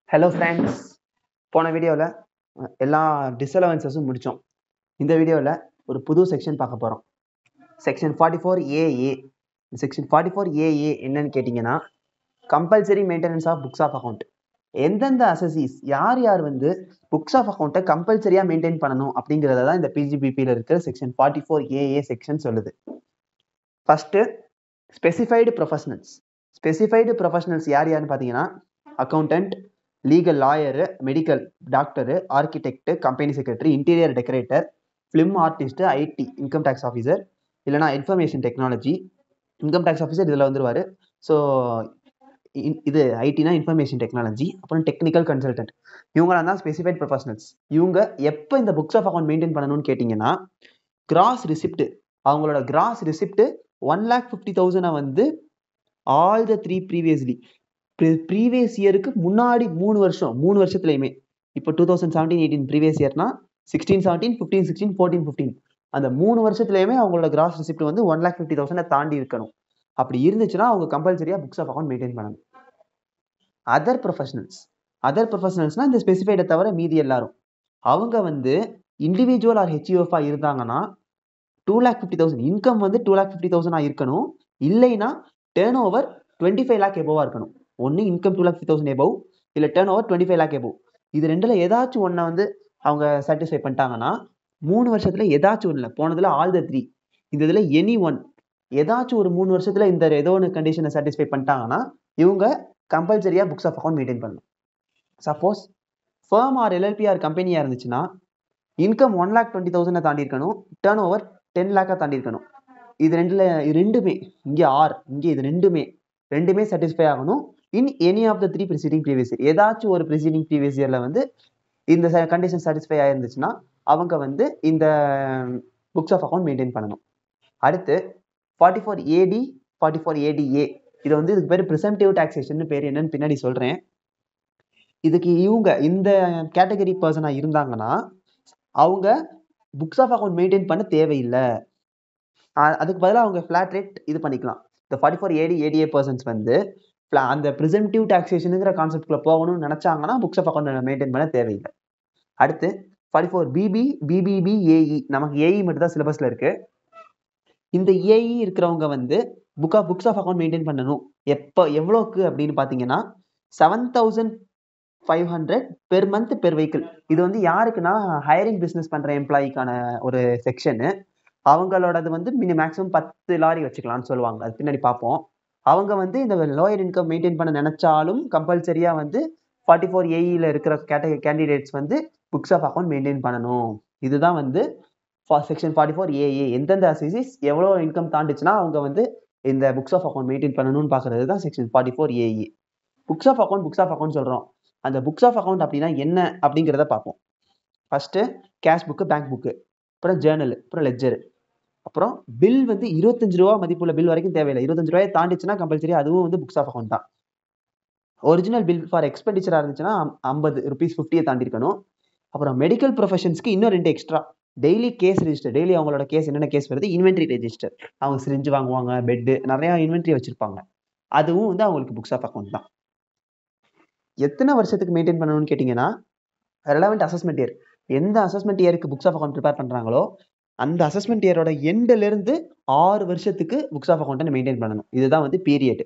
hello friends போன வீடியோவில் எல்லா டிஸ்அலவன்சஸும் முடித்தோம் இந்த வீடியோவில் ஒரு புது செக்ஷன் பார்க்க போகிறோம் section forty four AA section forty four AA என்னன்னு கேட்டிங்கன்னா compulsory maintenance of books of account எந்தெந்த அசசிஸ் யார் யார் வந்து புக்ஸ் ஆஃப் அக்கௌண்ட்டை கம்பல்சரியாக மெயின்டைன் பண்ணணும் அப்படிங்கிறத தான் இந்த பிஜிபிபியில் இருக்கிற section forty four AA section சொல்லுது first specified professionals specified professionals யார் யாருன்னு பார்த்தீங்கன்னா accountant legal lawyer medical doctor architect company secretary interior decorator film artist IT income tax officer இல்லைனா information technology income tax officer இதில் வந்துருவார் so இது ஐடினா information technology அப்புறம் டெக்னிக்கல் கன்சல்டன்ட் இவங்களாம் தான் ஸ்பெசிஃபைட் ப்ரொஃபஷனல்ஸ் இவங்க எப்போ இந்த புக்ஸ் ஆஃப் அக்கௌண்ட் மெயின்டைன் பண்ணணும்னு கேட்டிங்கன்னா கிராஸ் ரிசிப்ட் அவங்களோட gross receipt one lakh fifty தௌசண்டை வந்து all the three previously previous இயருக்கு முன்னாடி மூணு வருஷம் மூணு வருஷத்துலையுமே இப்போ two thousand seventeen eighteen previous இயர்னா sixteen seventeen fifteen sixteen fourteen fifteen அந்த மூணு வருஷத்துலையுமே அவங்களோட கிராஸ் ரிசிப்ட் வந்து ஒன் லேக் ஃபிஃப்டி தௌசண்டை தாண்டி இருக்கணும் அப்படி இருந்துச்சுன்னா அவங்க கம்பல்சரியாக புக்ஸ் ஆஃப் அக்கௌண்ட் மெயின்டைன் பண்ணணும் அதர் ப்ரொஃபஷனல்ஸ் அதர் ப்ரொஃபஷனல்ஸ்னால் இந்த ஸ்பெசிஃபைடை தவிர மீதி எல்லாரும் அவங்க வந்து இண்டிவிஜுவல் ஆர் ஹெச்யூஎஃப்ஆ இருந்தாங்கன்னா two lakh fifty thousand income வந்து டூ லேக் ஃபிஃப்டி தௌசண்டாக இருக்கணும் இல்லைன்னா turnover twenty five lakh எபோவாக இருக்கணும் ஒன்று income two lakh fifty thousand above இல்லை turnover twenty five lakh above இது ரெண்டில் ஏதாச்சும் ஒன்றை வந்து அவங்க சாட்டிஸ்ஃபை பண்ணிட்டாங்கன்னா மூணு வருஷத்தில் ஏதாச்சும் ஒன்றில் போனதில் ஆல் த த்ரீ இந்த இதில் எனி ஒன் ஏதாச்சும் ஒரு மூணு வருஷத்தில் இந்த ஏதோ ஒன்று கண்டிஷனை சாட்டிஸ்ஃபை பண்ணிட்டாங்கன்னா இவங்க கம்பல்சரியாக புக்ஸ் ஆஃப் அக்கௌண்ட் மெயின்டைன் பண்ணணும் சப்போஸ் ஃபேம் ஆர் எல்எல்பிஆர் கம்பெனியாக இருந்துச்சுன்னா இன்கம் ஒன் லேக் டுவெண்ட்டி தௌசண்டை தாண்டி இருக்கணும் டேர்ன் ஓவர் டென் லேக்காக தாண்டி இருக்கணும் இது ரெண்டில் ரெண்டுமே இங்கே ஆர் இங்கே இது ரெண்டுமே ரெண்டுமே சாட்டிஸ்ஃபை ஆகணும் in any of the three preceding previous year ஏதாச்சும் ஒரு ப்ரிசீடிங் ப்ரீவியஸ் இயரில் வந்து இந்த கண்டிஷன் சாட்டிஸ்ஃபை ஆயிருந்துச்சுன்னா அவங்க வந்து இந்த புக்ஸ் ஆஃப் அக்கௌண்ட் மெயின்டைன் பண்ணணும் அடுத்து forty four AD forty four ADA இது வந்து இதுக்கு பேர் ப்ரிசம்டிவ் டாக்ஸேஷன் பேர் என்னன்னு பின்னாடி சொல்கிறேன் இதுக்கு இவங்க இந்த கேட்டகரி பர்சனாக இருந்தாங்கன்னா அவங்க புக்ஸ் ஆஃப் அக்கௌண்ட் மெயின்டைன் பண்ண தேவையில்லை அதுக்கு பதிலாக அவங்க ஃப்ளாட் ரேட் இது பண்ணிக்கலாம் இந்த forty four AD ADA persons வந்து அந்த ப்ரிசென்டிவ் டாக்ஸேஷனுங்கிற கான்செப்ட்குள்ள போகணும்னு நினச்சாங்கன்னா புக்ஸ் ஆஃப் அக்கௌண்ட் மெயின்டைன் பண்ண தேவையில்லை அடுத்து forty four BB BBB AE நமக்கு ஏஇ மட்டும் தான் சிலபஸில் இருக்கு இந்த ஏஇ இருக்கிறவங்க வந்து book of books of account maintain பண்ணணும் எப்போ எவ்வளோக்கு அப்படின்னு பார்த்தீங்கன்னா seven thousand five hundred per month per vehicle இது வந்து யாருக்குன்னா ஹையரிங் பிஸ்னஸ் பண்ணுற எம்ப்ளாயிக்கான ஒரு செக்ஷனு அவங்களோடது வந்து மினி மேக்ஸிமம் பத்து லாரி வச்சுக்கலாம்னு சொல்லுவாங்க அது பின்னாடி பார்ப்போம் அவங்க வந்து இந்த லோயர் இன்கம் மெயின்டைன் பண்ண நினச்சாலும் கம்பல்சரியாக வந்து ஃபார்ட்டி ஃபோர் ஏஇயில் இருக்கிற கேட்டகரி கேண்டிடேட்ஸ் வந்து புக்ஸ் ஆஃப் அக்கௌண்ட் மெயின்டைன் பண்ணணும் இதுதான் வந்து செக்ஷன் ஃபார்ட்டி ஃபோர் ஏஏ எந்தெந்த அசிசிஸ் எவ்வளோ இன்கம் தாண்டிச்சுன்னா அவங்க வந்து இந்த புக்ஸ் ஆஃப் அக்கௌண்ட் மெயின்டைன் பண்ணணும்னு பார்க்குறது தான் section forty four AE books of account books of account சொல்கிறோம் அந்த புக்ஸ் ஆஃப் அக்கௌண்ட் அப்படின்னா என்ன அப்படிங்கிறத பார்ப்போம் first cash book bank book அப்புறம் ஜேர்னல் அப்புறம் லெஜரு அப்புறம் பில் வந்து இருபத்தஞ்சு ரூபா மதிப்புள்ள பில் வரைக்கும் தேவையில்லை இருபத்தஞ்சு ரூபாய் தாண்டிச்சுன்னா கம்பல்சரி அதுவும் வந்து புக்ஸ் ஆஃப் அக்கௌண்ட் தான் ஒரிஜினல் பில் ஃபார் எக்ஸ்பெண்டிச்சராக இருந்துச்சுன்னா ஐம்பது ருபீஸ் ஃபிஃப்டியை தாண்டிருக்கணும் அப்புறம் மெடிக்கல் ப்ரொஃபஷன்ஸ்க்கு இன்னும் ரெண்டு extra daily case register daily அவங்களோட கேஸ் என்னென்ன கேஸ் வருது இன்வென்ட்ரி ரெஜிஸ்டர் அவங்க சிரிஞ்சு வாங்குவாங்க பெட்டு நிறையா இன்வென்ட்ரி வச்சுருப்பாங்க அதுவும் வந்து அவங்களுக்கு புக்ஸ் ஆஃப் அக்கௌண்ட் தான் எத்தனை வருஷத்துக்கு மெயின்டைன் பண்ணணும்னு கேட்டிங்கன்னா ரெலவெண்ட் அசஸ்மெண்ட் இயர் எந்த அசஸ்மெண்ட் இயருக்கு புக்ஸ் ஆஃப் அக்கௌண்ட் ப்ரிப்பேர் பண்ணுறாங்களோ அந்த அசஸ்மெண்ட் இயரோட எண்டிலிருந்து ஆறு வருஷத்துக்கு புக்ஸ் ஆஃப் அக்கௌண்ட்டை மெயின்டைன் பண்ணணும் இதுதான் வந்து பீரியட்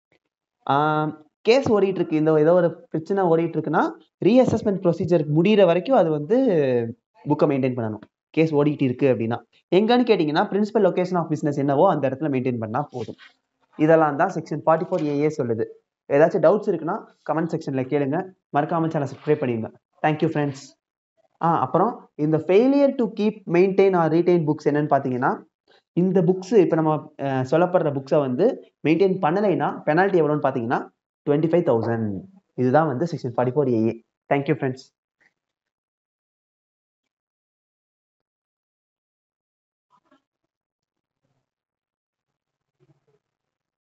கேஸ் ஓடிட்டு இருக்கு இந்த ஏதோ ஒரு பிரச்சனை ஓடிட்டு இருக்குன்னா ரீஅசஸ்மெண்ட் ப்ரொசீஜர் முடிகிற வரைக்கும் அது வந்து புக்கை மெயின்டைன் பண்ணணும் கேஸ் ஓடிட்டு இருக்கு அப்படின்னா எங்கன்னு கேட்டிங்கன்னா பிரின்சிபல் லொக்கேஷன் ஆஃப் பிஸ்னஸ் என்னவோ அந்த இடத்துல மெயின்டைன் பண்ணால் போதும் இதெல்லாம் தான் செக்ஷன் ஃபார்ட்டி ஃபோர் ஏஏ சொல்லுது ஏதாச்சும் டவுட்ஸ் இருக்குன்னா கமெண்ட் செக்ஷனில் கேளுங்க மறக்காமல் சேனல் சப்ஸ்கிரைப் பண்ணிடுங்க தேங்க்யூ ஃப்ரெண்ட்ஸ் ஆ அப்புறம் இந்த failure to keep maintain or retain books என்னன்னு பார்த்தீங்கன்னா இந்த புக்ஸ் இப்போ நம்ம சொல்லப்படுற புக்ஸை வந்து மெயின்டைன் பண்ணலைன்னா பெனால்ட்டி எவ்வளோன்னு பார்த்தீங்கன்னா டுவெண்ட்டி ஃபைவ் தௌசண்ட் இதுதான் வந்து section forty four AA thank you friends